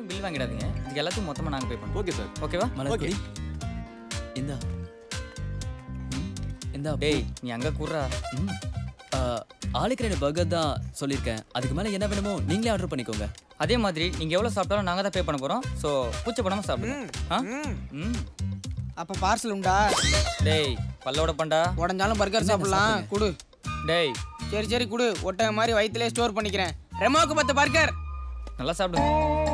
யார்ட்டையும் பில் வாங்கிடாதீங்க இதுக்கு எல்லாத்தையும் மொத்தமாக நாங்கள் பே பண்ணுவோம் ஓகே சார் ஓகேவா மலர்கொடி இந்தா ம், இந்தா டேய் நீ அங்கே கூடுறா ம். ஆ, ஆளுக்கு ரெண்டு பர்கர் தான் சொல்லியிருக்கேன் அதுக்கு மேலே என்ன வேணுமோ நீங்களே ஆர்டர் பண்ணிக்கோங்க அதே மாதிரி நீங்கள் எவ்வளோ சாப்பிட்டாலும் நாங்கள் தான் பே பண்ண போகிறோம் ஸோ கூச்சப்படாமல் சாப்பிடுங்க ஆ ம் அப்ப பார்சல் உண்டா டேய் பல்லோட பண்டா உடஞ்சாலும் பர்கர் சாப்பிடலாம் குடு டேய் சரி சரி குடு ஒட்டக மாதிரி வயிற்றுலேயே ஸ்டோர் பண்ணிக்கிறேன் ரெமோக்கு பத்து பர்கர் நல்லா சாப்பிடுங்க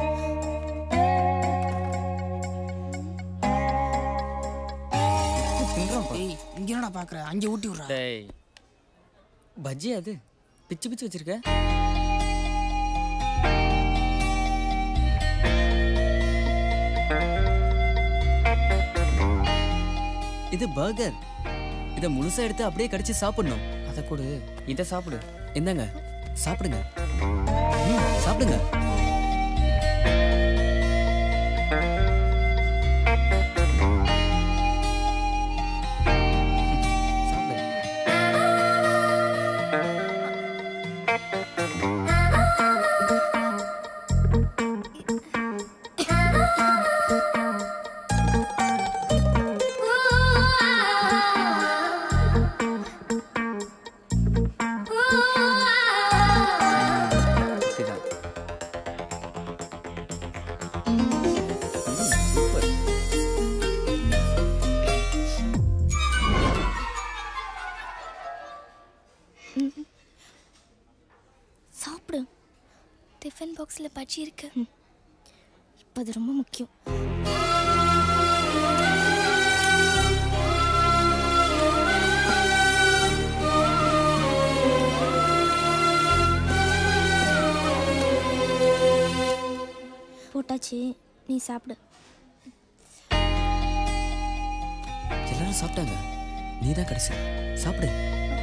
தின்றோம் பாரு. ஏய் இங்க என்னடா பாக்குற அங்கே ஊட்டி விட்றா டேய் பஜ்ஜி அது பிச்சு பிச்சு வச்சிருக்க இது பர்கர் இதை முழுசா எடுத்து அப்படியே கடிச்சு சாப்பிடணும் அதை கொடு இதை சாப்பிடு இந்தாங்க சாப்பிடுங்க ம், சாப்பிடுங்க சாப்பிடு இதுதான். ம், சூப்பர் சாப்பிடு டிஃபன் பாக்ஸில் பஜ்ஜி இருக்கு இப்போ அது ரொம்ப முக்கியம் போட்டாச்சு நீ சாப்பிடு எல்லாரும் சாப்பிட்டாங்க நீ தான் கடைசி சாப்பிடு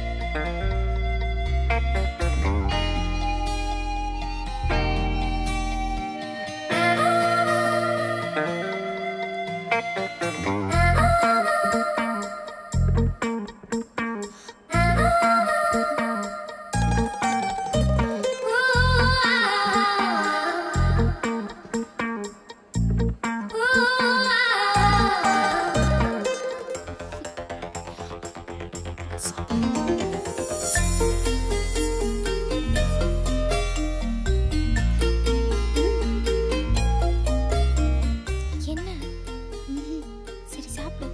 என்ன ம்ஹும். சரி சாப்பிடு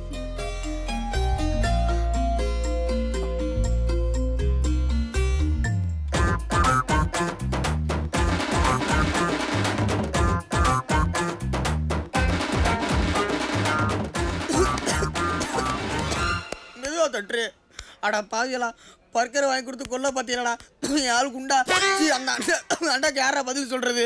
மெதுவா தட்டுரு அடா பாவியலா பர்கர் வாங்கி கொடுத்து கொல்ல பாத்தீங்களா என் ஆள் குண்டா சீ, அந்த அண்டா அந்த அண்டாக்கு யாரா பதில் சொல்றது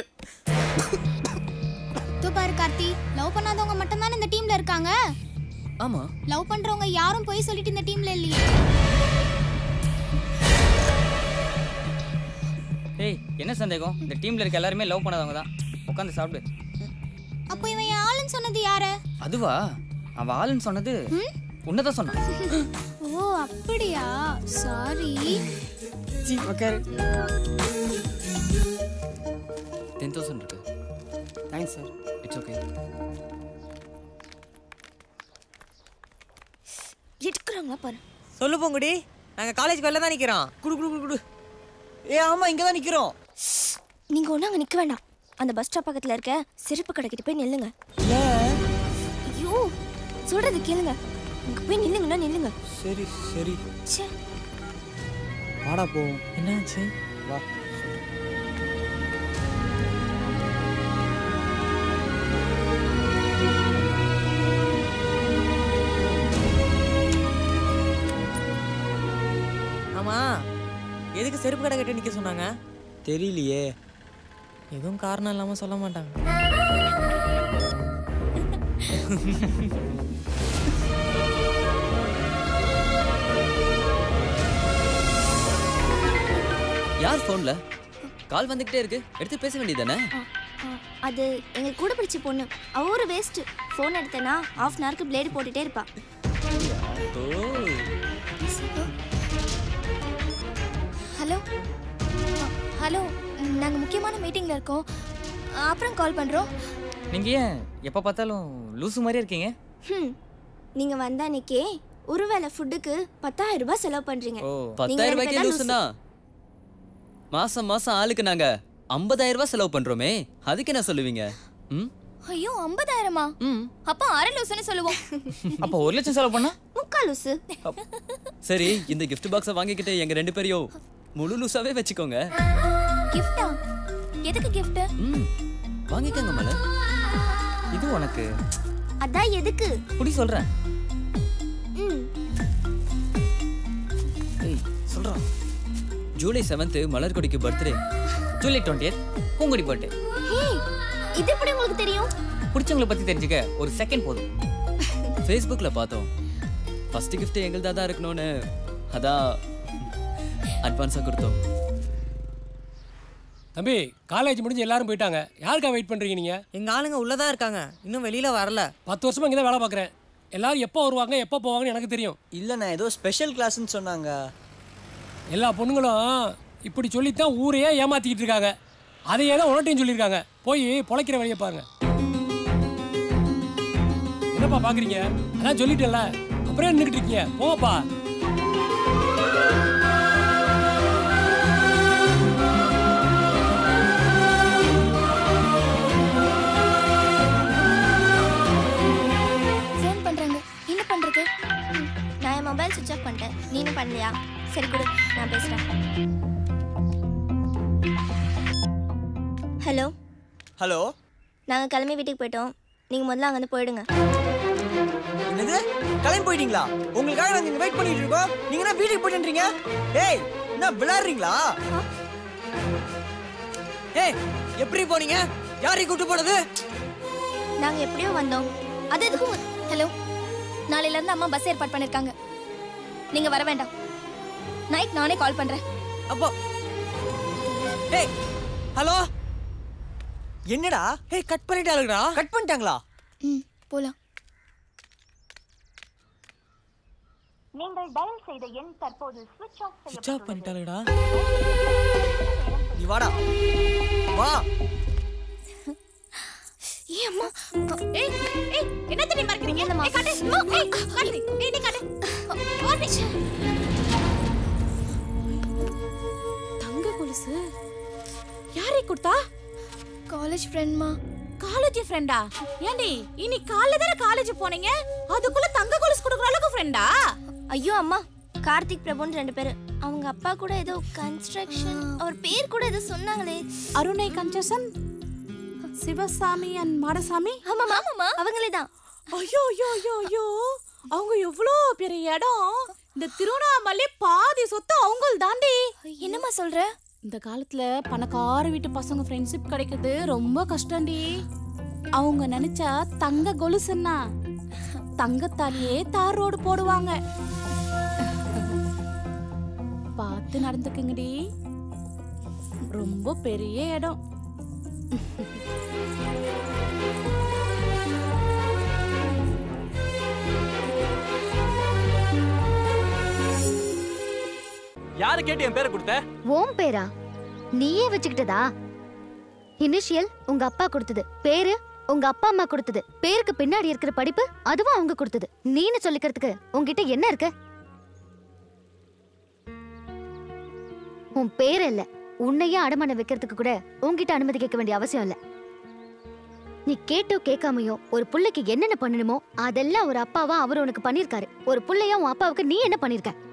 தோ பாரு கார்த்தி லவ் பண்ணாதவங்க மட்டும் தானே இந்த டீம்ல இருக்காங்க ஆமா லவ் பண்றவங்க யாரும் போய் சொல்லிட்டு இந்த டீம்ல இல்லையே ஏய் என்ன சந்தேகம் இந்த டீம்ல இருக்க எல்லாருமே லவ் பண்ணாதவங்க தான் உட்காந்து சாப்பிடு அப்போ இவன் என் ஆளுன்னு சொன்னது யாரு அதுவா அவ ஆளுன்னு சொன்னது உன்னதான் சொன்னான் ஓ அப்படியா சாரி சீ உக்காரு டென் தௌசண்ட் இருக்கு தேங்க்ஸ் சார் இட்ஸ் ஓகே எடுக்கிறாங்களா பாரு சொல்லு பொங்குடி நாங்க காலேஜ் வெளில தான் நிக்கிறோம் குடு குடு குடு குடு ஏ ஆமா இங்க தான் நிக்கிறோம் நீங்க ஒன்றும் அங்கே நிற்க வேண்டாம் அந்த பஸ் ஸ்டாப் பக்கத்தில் இருக்க செருப்பு கடைக்கிட்ட போய் நில்லுங்க ஐயோ சொல்றது கேளுங்க அங்கே போய் நில்லுங்கன்னா நில்லுங்க சரி சரி ச்சே வாடா போ என்னாச்சு வா ஆமா எதுக்கு செருப்பு கடை கட்டி நிக்க சொன்னாங்க தெரியலையே எதுவும் காரணம் இல்லாம சொல்ல மாட்டாங்க யார் ஃபோன்ல கால் வந்துகிட்டே இருக்கு எடுத்து பேச வேண்டியதானே ஆ, ஆ, அது எங்க கூட படிச்ச பொண்ணு அவ ஒரு வேஸ்ட் ஃபோன் எடுத்தேன்னா ஆஃப் அன் ஹவருக்கு பிளேடு போட்டுட்டே இருப்பா ஹலோ ஹலோ நாங்கள் முக்கியமான மீட்டிங்கில் இருக்கோம் அப்புறம் கால் பண்ணுறோம் நீங்க ஏன் எப்ப பார்த்தாலும் லூசு மாதிரியே இருக்கீங்க ஹம். நீங்க வந்த அன்னைக்கே ஒருவேளை ஃபுட்டுக்கு பத்தாயிரம் ரூபாய் செலவு பண்றீங்க ஓ நீங்க பத்தாயிரம் ரெண்டு ரூபாய்க்கே பேரும் லூசுனா மாசம் மாசம் ஆளுக்கு நாங்க ஐம்பதாயிரம் ரூபாய் செலவு பண்றோமே அதுக்கு என்ன சொல்லுவீங்க ம் ஐயோ ஐம்பதாயிரமா ம் அப்ப அரை லூசுன்னு சொல்லுவோம் அப்ப ஒரு லட்சம் செலவு பண்ணா முக்கா லூசு சரி இந்த gift பாக்ஸை வாங்கிக்கிட்டு எங்க ரெண்டு பேரையும் முழு லூசாவே வச்சுக்கோங்க கிஃப்டா எதுக்கு கிஃப்ட் ம் வாங்கிக்கோங்க மலர் இது உனக்கு அதான் எதுக்கு குடி சொல்றேன் ம் ஏய் சொல்றான் ஜூலை செவன்த் மலர் கொடிக்கு பர்த்டே ஜூலை டுவெண்ட்டி பூங்குடி பர்த்டே ஏய் இது எப்படி உங்களுக்கு தெரியும் பிடிச்சவங்களை பத்தி தெரிஞ்சுக்க ஒரு செகண்ட் போதும் ஃபேஸ்புக்கில் பார்த்தோம் ஃபர்ஸ்ட் gift எங்களுதா தான் இருக்கணும்னு அதான் அட்வான்ஸாக கொடுத்தோம் தம்பி காலேஜ் முடிஞ்சு எல்லாரும் போயிட்டாங்க யாருக்கா வெயிட் பண்றீங்க நீங்க எங்க ஆளுங்க உள்ளதான் இருக்காங்க இன்னும் வெளியில வரல பத்து வருஷமா இங்கே தான் வேலை பார்க்குறேன் எல்லாரும் எப்போ வருவாங்க எப்போ போவாங்கன்னு எனக்கு தெரியும் இல்லைண்ணா ஏதோ ஸ்பெஷல் கிளாஸ்ன்னு சொன்னாங்க எல்லா பொண்ணுங்களும் இப்படி சொல்லித்தான் ஊரையே ஏமாத்திக்கிட்டு இருக்காங்க அதையே தான் உனட்டையும் சொல்லியிருக்காங்க போய் பொழைக்கிற வழியை பாருங்க என்னப்பா பார்க்குறீங்க அதான் சொல்லிட்டேன்ல அப்புறம் நின்றுட்டு இருக்கீங்க போங்கப்பா ஃபோன் பண்றாங்க என்ன பண்றது ம், நான் என் மொபைல் சுவிட்ச் ஆஃப் பண்ணிட்டேன் நீனும் பண்ணலையா சரி கொடு நான் பேசுறேன் ஹலோ ஹலோ நாங்கள் கிளம்பி வீட்டுக்கு போயிட்டோம் நீங்கள் முதல்ல அங்கேருந்து போயிடுங்க என்னது கிளம்பி போயிட்டீங்களா உங்களுக்காக நாங்கள் இங்கே வெயிட் பண்ணிட்டு இருக்கோம் நீங்க என்ன வீட்டுக்கு போயிட்டுன்றீங்க ஏய் என்ன விளையாடுறீங்களா ஏய் எப்படி போனீங்க யாரையும் கூட்டு போனது நாங்கள் எப்படியோ வந்தோம் அது எதுக்கும் ஹலோ நாளையிலேருந்து அம்மா பஸ் ஏற்பாடு பண்ணியிருக்காங்க நீங்கள் வர வேண்டாம் நைட் நானே கால் பண்ணுறேன் அப்போ ஏய் ஹலோ என்னடா ஏய் கட் பண்ணிட்டாளுங்கடா கட் பண்ணிட்டாங்களா ம் போகலாம் நீங்கள் டயல் செய்த எண் தற்போது சுவிட்ச் ஆஃப் சுவிட்ச் ஆஃப் பண்ணிட்டாளுங்கடா நீ வாடா வா ஏ அம்மா ஏய் ஏய் என்ன தெரியுமா இருக்கீங்க என்னம்மா? ஏய் காட்டு ஏய் காட்டு ஏய் நீ காட்டு ஓடி தங்க கொலுசு யாரை கொடுத்தா காலேஜ் ஃப்ரெண்ட்மா காலேஜ் ஃப்ரெண்டா ஏண்டி இன்னைக்கு காலைல தானே காலேஜ் போனீங்க அதுக்குள்ள தங்க கொலுசு கொடுக்குற அளவுக்கு ஃப்ரெண்டா ஐயோ அம்மா கார்த்திக் பிரபுன்னு ரெண்டு பேர் அவங்க அப்பா கூட ஏதோ கன்ஸ்ட்ரக்ஷன் அவர் பேர் கூட ஏதோ சொன்னாங்களே அருணை கஞ்சசன் சிவசாமி அண்ட் மாடசாமி ஆமா ஆமாம்மா அவங்களே தான் ஐயோ ஐயோ ஐயோ ஐயோ அவங்க எவ்வளோ பெரிய இடம் இந்த திருவண்ணாமலை பாதி சொத்து அவங்கள் தாண்டி என்னம்மா சொல்ற இந்த காலத்துல பணக்கார வீட்டு பசங்க ஃப்ரெண்ட்ஷிப் கிடைக்கிறது ரொம்ப கஷ்டம்டி அவங்க நினைச்சா தங்க கொலுசுன்னா தங்கத்தாலேயே தார் ரோடு போடுவாங்க பார்த்து நடந்துக்குங்கடி ரொம்ப பெரிய இடம் யாரு கேட்டு என் பேரை கொடுத்த ஓம் பேரா நீயே வச்சுக்கிட்டதா இனிஷியல் உங்க அப்பா கொடுத்தது பேரு உங்க அப்பா அம்மா கொடுத்தது பேருக்கு பின்னாடி இருக்கிற படிப்பு அதுவும் அவங்க கொடுத்தது நீன்னு சொல்லிக்கிறதுக்கு உன்கிட்ட என்ன இருக்கு உன் பேர் இல்ல உன்னையே அடமான வைக்கிறதுக்கு கூட உன்கிட்ட அனுமதி கேட்க வேண்டிய அவசியம் இல்ல நீ கேட்டோ கேட்காமையோ ஒரு புள்ளைக்கு என்னென்ன பண்ணணுமோ அதெல்லாம் ஒரு அப்பாவா அவர் உனக்கு பண்ணிருக்காரு ஒரு புள்ளையா உன் அப்பாவுக்கு நீ என்ன பண்ணிருக்க